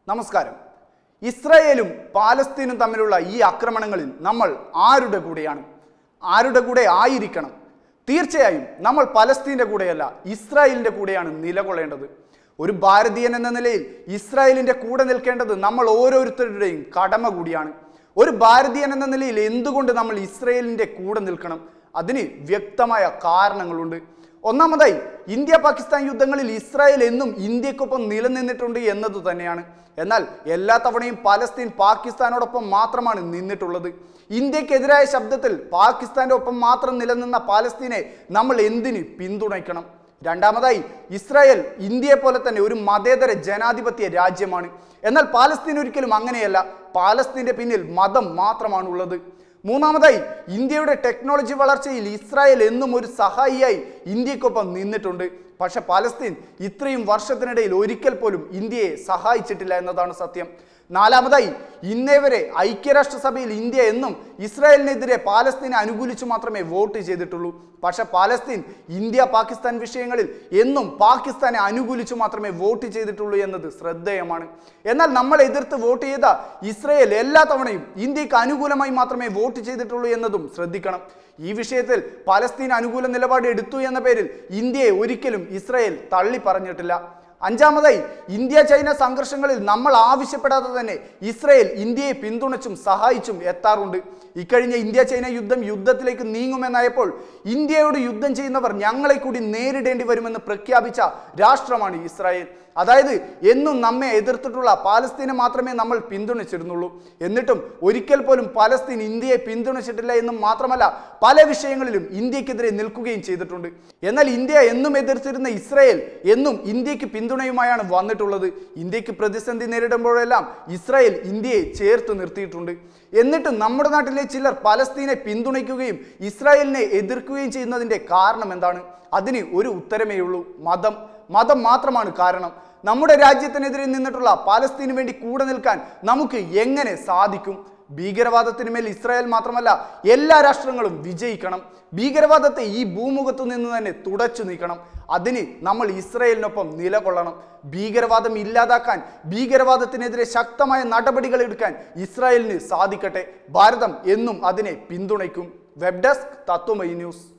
നമസ്കാരം ഇസ്രായേലും പാലസ്തീനും തമ്മിലുള്ള ഈ ആക്രമണങ്ങളിൽ നമ്മൾ ആരുടെ കൂടെയാണ് ആരുടെ കൂടെ ആയിരിക്കണം തീർച്ചയായും നമ്മൾ പലസ്തീൻ്റെ കൂടെയല്ല ഇസ്രായേലിൻ്റെ കൂടെയാണ് നിലകൊള്ളേണ്ടത് ഒരു ഭാരതീയൻ എന്ന നിലയിൽ ഇസ്രായേലിൻ്റെ കൂടെ നിൽക്കേണ്ടത് നമ്മൾ ഓരോരുത്തരുടെയും കടമ കൂടിയാണ് ഒരു ഭാരതീയൻ എന്ന നിലയിൽ എന്തുകൊണ്ട് നമ്മൾ ഇസ്രായേലിൻ്റെ കൂടെ നിൽക്കണം അതിന് വ്യക്തമായ കാരണങ്ങളുണ്ട് ഒന്നാമതായി ഇന്ത്യ പാകിസ്ഥാൻ യുദ്ധങ്ങളിൽ ഇസ്രായേൽ എന്നും ഇന്ത്യക്കൊപ്പം നിലനിന്നിട്ടുണ്ട് എന്നത് തന്നെയാണ് എന്നാൽ എല്ലാ തവണയും പാലസ്തീൻ പാകിസ്ഥാനോടൊപ്പം മാത്രമാണ് നിന്നിട്ടുള്ളത് ഇന്ത്യക്കെതിരായ ശബ്ദത്തിൽ പാകിസ്ഥാന്റെ ഒപ്പം മാത്രം നിലനിന്ന പാലസ്തീനെ നമ്മൾ എന്തിന് പിന്തുണയ്ക്കണം രണ്ടാമതായി ഇസ്രായേൽ ഇന്ത്യയെ പോലെ തന്നെ ഒരു മതേതര ജനാധിപത്യ രാജ്യമാണ് എന്നാൽ പാലസ്തീൻ ഒരിക്കലും അങ്ങനെയല്ല പാലസ്തീന്റെ പിന്നിൽ മതം മാത്രമാണുള്ളത് മൂന്നാമതായി ഇന്ത്യയുടെ ടെക്നോളജി വളർച്ചയിൽ ഇസ്രായേൽ എന്നും ഒരു സഹായിയായി ഇന്ത്യക്കൊപ്പം നിന്നിട്ടുണ്ട് പക്ഷെ പാലസ്തീൻ ഇത്രയും വർഷത്തിനിടയിൽ ഒരിക്കൽ പോലും ഇന്ത്യയെ സഹായിച്ചിട്ടില്ല എന്നതാണ് സത്യം നാലാമതായി ഇന്നേ വരെ ഐക്യരാഷ്ട്രസഭയിൽ ഇന്ത്യ എന്നും ഇസ്രായേലിനെതിരെ പാലസ്തീനെ അനുകൂലിച്ചു മാത്രമേ വോട്ട് ചെയ്തിട്ടുള്ളൂ പക്ഷെ പാലസ്തീൻ ഇന്ത്യ പാകിസ്ഥാൻ വിഷയങ്ങളിൽ എന്നും പാകിസ്ഥാനെ അനുകൂലിച്ചു മാത്രമേ വോട്ട് ചെയ്തിട്ടുള്ളൂ എന്നത് ശ്രദ്ധേയമാണ് എന്നാൽ നമ്മൾ എതിർത്ത് വോട്ട് ചെയ്ത ഇസ്രായേൽ എല്ലാ തവണയും ഇന്ത്യക്ക് അനുകൂലമായി മാത്രമേ വോട്ട് ചെയ്തിട്ടുള്ളൂ എന്നതും ശ്രദ്ധിക്കണം ഈ വിഷയത്തിൽ പലസ്തീൻ അനുകൂല നിലപാട് എടുത്തു എന്ന പേരിൽ ഇന്ത്യയെ ഒരിക്കലും ഇസ്രായേൽ തള്ളി പറഞ്ഞിട്ടില്ല അഞ്ചാമതായി ഇന്ത്യ ചൈന സംഘർഷങ്ങളിൽ നമ്മൾ ആവശ്യപ്പെടാതെ തന്നെ ഇസ്രയേൽ ഇന്ത്യയെ പിന്തുണച്ചും സഹായിച്ചും എത്താറുണ്ട് ഇക്കഴിഞ്ഞ ഇന്ത്യ ചൈന യുദ്ധം യുദ്ധത്തിലേക്ക് നീങ്ങുമെന്നായപ്പോൾ ഇന്ത്യയോട് യുദ്ധം ചെയ്യുന്നവർ ഞങ്ങളെ കൂടി നേരിടേണ്ടി വരുമെന്ന് പ്രഖ്യാപിച്ച രാഷ്ട്രമാണ് ഇസ്രായേൽ അതായത് എന്നും നമ്മെ എതിർത്തിട്ടുള്ള പാലസ്തീനെ മാത്രമേ നമ്മൾ പിന്തുണച്ചിരുന്നുള്ളൂ എന്നിട്ടും ഒരിക്കൽ പോലും പാലസ്തീൻ ഇന്ത്യയെ പിന്തുണച്ചിട്ടില്ല എന്നും മാത്രമല്ല പല വിഷയങ്ങളിലും ഇന്ത്യക്കെതിരെ നിൽക്കുകയും ചെയ്തിട്ടുണ്ട് എന്നാൽ ഇന്ത്യ എന്നും എതിർത്തിരുന്ന ഇസ്രായേൽ എന്നും ഇന്ത്യക്ക് പിന്തുണയുമായാണ് വന്നിട്ടുള്ളത് ഇന്ത്യക്ക് പ്രതിസന്ധി നേരിടുമ്പോഴെല്ലാം ഇസ്രായേൽ ഇന്ത്യയെ ചേർത്ത് നിർത്തിയിട്ടുണ്ട് എന്നിട്ടും നമ്മുടെ നാട്ടിലെ ചിലർ പലസ്തീനെ പിന്തുണയ്ക്കുകയും ഇസ്രായേലിനെ എതിർക്കുകയും ചെയ്യുന്നതിന്റെ കാരണം എന്താണ് അതിന് ഒരു ഉത്തരമേ ഉള്ളൂ മതം മതം മാത്രമാണ് കാരണം നമ്മുടെ രാജ്യത്തിനെതിരെ നിന്നിട്ടുള്ള പാലസ്തീനു വേണ്ടി കൂടെ നിൽക്കാൻ നമുക്ക് എങ്ങനെ സാധിക്കും ഭീകരവാദത്തിന് മേൽ ഇസ്രായേൽ മാത്രമല്ല എല്ലാ രാഷ്ട്രങ്ങളും വിജയിക്കണം ഭീകരവാദത്തെ ഈ ഭൂമുഖത്തു നിന്ന് തന്നെ തുടച്ചു നീക്കണം അതിന് നമ്മൾ ഇസ്രായേലിനൊപ്പം നിലകൊള്ളണം ഭീകരവാദം ഇല്ലാതാക്കാൻ ഭീകരവാദത്തിനെതിരെ ശക്തമായ നടപടികൾ എടുക്കാൻ ഇസ്രായേലിന് സാധിക്കട്ടെ ഭാരതം എന്നും അതിനെ പിന്തുണയ്ക്കും വെബ് ഡെസ്ക് തത്വമൈ ന്യൂസ്